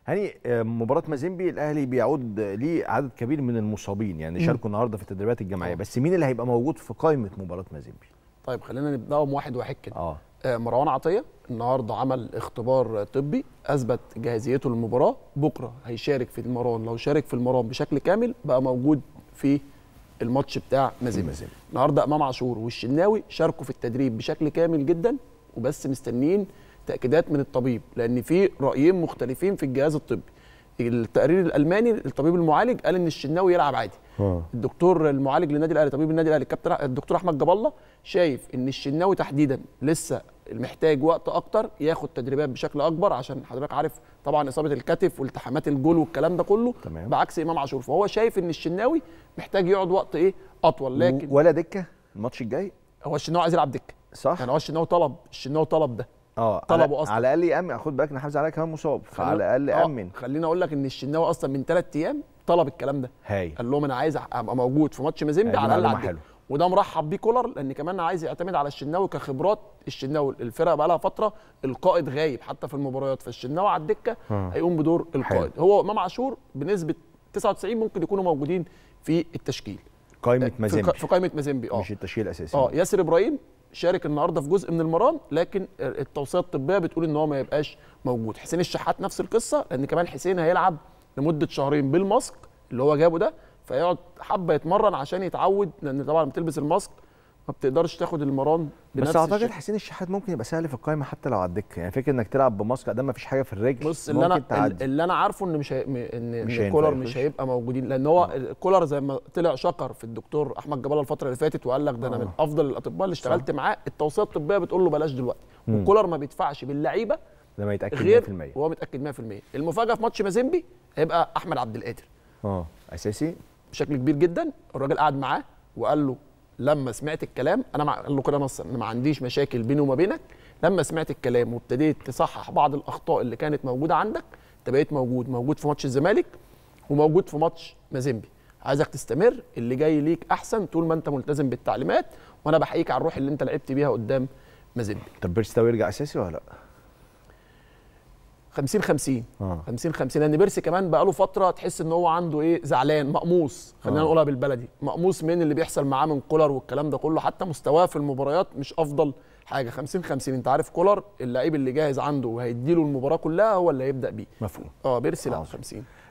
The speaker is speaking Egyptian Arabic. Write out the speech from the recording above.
هاني آه، مباراة مازيمبي الأهلي بيعود ليه عدد كبير من المصابين يعني شاركوا النهارده في التدريبات الجماعية بس مين اللي هيبقى موجود في قائمة مباراة مازيمبي؟ طيب خلينا نبداهم واحد واحد كده اه آه، مروان عطيه النهارده عمل اختبار طبي اثبت جاهزيته للمباراه بكره هيشارك في المران لو شارك في المران بشكل كامل بقى موجود في الماتش بتاع مازيمبي مازيمبي. النهارده امام عاشور والشناوي شاركوا في التدريب بشكل كامل جدا وبس مستنيين تاكيدات من الطبيب لان في رايين مختلفين في الجهاز الطبي التقرير الالماني الطبيب المعالج قال ان الشناوي يلعب عادي اه الدكتور المعالج للنادي الاهلي طبيب النادي الاهلي الكابتن الدكتور احمد جاب الله شايف ان الشناوي تحديدا لسه محتاج وقت اكتر ياخد تدريبات بشكل اكبر عشان حضرتك عارف طبعا اصابه الكتف والتحامات الجول والكلام ده كله تمام. بعكس امام عاشور فهو شايف ان الشناوي محتاج يقعد وقت ايه اطول لكن ولا دكة الماتش الجاي هو الشناوي عايز يلعب دكه صح؟ يعني هو الشناوي طلب الشناوي طلب ده اه طلبه على, أصلاً. على الأقل يأمن خد بالك إن حافظ عليها كمان مصاب فعلى خلينا- الأقل آه، أمن خليني اقول لك ان الشناوي اصلا من ثلاث ايام طلب الكلام ده هاي قال لهم انا عايز ابقى موجود في ماتش مازيمبي دي على الاقل معلومة على الدكة. حلوة. وده مرحب بيه كولر لان كمان عايز يعتمد على الشناوي كخبرات الشناوي الفرقه بقى لها فتره القائد غايب حتى في المباريات فالشناوي على الدكه آه. هيقوم بدور القائد حلو. هو امام عاشور بنسبه 99 ممكن يكونوا موجودين في التشكيل قائمة في, مازيمبي ق- في قائمه مازيمبي اه مش التشكيل الأساسي اه ياسر ابراهيم شارك النهارده في جزء من المران لكن التوصيه الطبيه بتقول ان هو ما يبقاش موجود حسين الشحات نفس القصه لان كمان حسين هيلعب لمده شهرين بالماسك اللي هو جابه ده فيقعد حبه يتمرن عشان يتعود لان طبعا بتلبس الماسك ما بتقدرش تاخد المران بنفس بس اعتقد الشكل. حسين الشحات ممكن يبقى سهل في القائمه حتى لو على الدكه يعني فكره انك تلعب بماسك ده ما فيش حاجه في الرجل بص اللي انا ممكن تعدي اللي انا عارفه ان مش هي... م- ان, مش إن هينفع كولر يخش. مش هيبقى موجودين لان هو كولر زي ما طلع شكر في الدكتور احمد جبال الفتره اللي فاتت وقال لك ده انا من آه. افضل الاطباء اللي اشتغلت معاه التوصيه الطبيه بتقول له بلاش دلوقتي وكولر ما بيدفعش باللعيبه لما يتاكد غير 100% وهو متاكد 100% المفاجاه في ماتش مازيمبي هيبقى احمد عبد القادر اه اساسي بشكل كبير جدا الراجل قعد معاه وقال له لما سمعت الكلام انا مع... قال له كده نصا انا ما عنديش مشاكل بيني وما بينك لما سمعت الكلام وابتديت تصحح بعض الاخطاء اللي كانت موجوده عندك انت بقيت موجود موجود في ماتش الزمالك وموجود في ماتش مازيمبي عايزك تستمر اللي جاي ليك احسن طول ما انت ملتزم بالتعليمات وانا بحييك على الروح اللي انت لعبت بيها قدام مازيمبي طب بيرس تاو يرجع اساسي ولا لا 50 50 اه 50 50 لان بيرسي كمان بقى له فتره تحس ان هو عنده ايه زعلان مقموص خلينا آه. نقولها بالبلدي مقموص من اللي بيحصل معاه من كولر والكلام ده كله حتى مستواه في المباريات مش افضل حاجه 50 50 انت عارف كولر اللعيب اللي جاهز عنده وهيديله المباراه كلها هو اللي هيبدا بيه مفهوم اه بيرسي لا عظيم. 50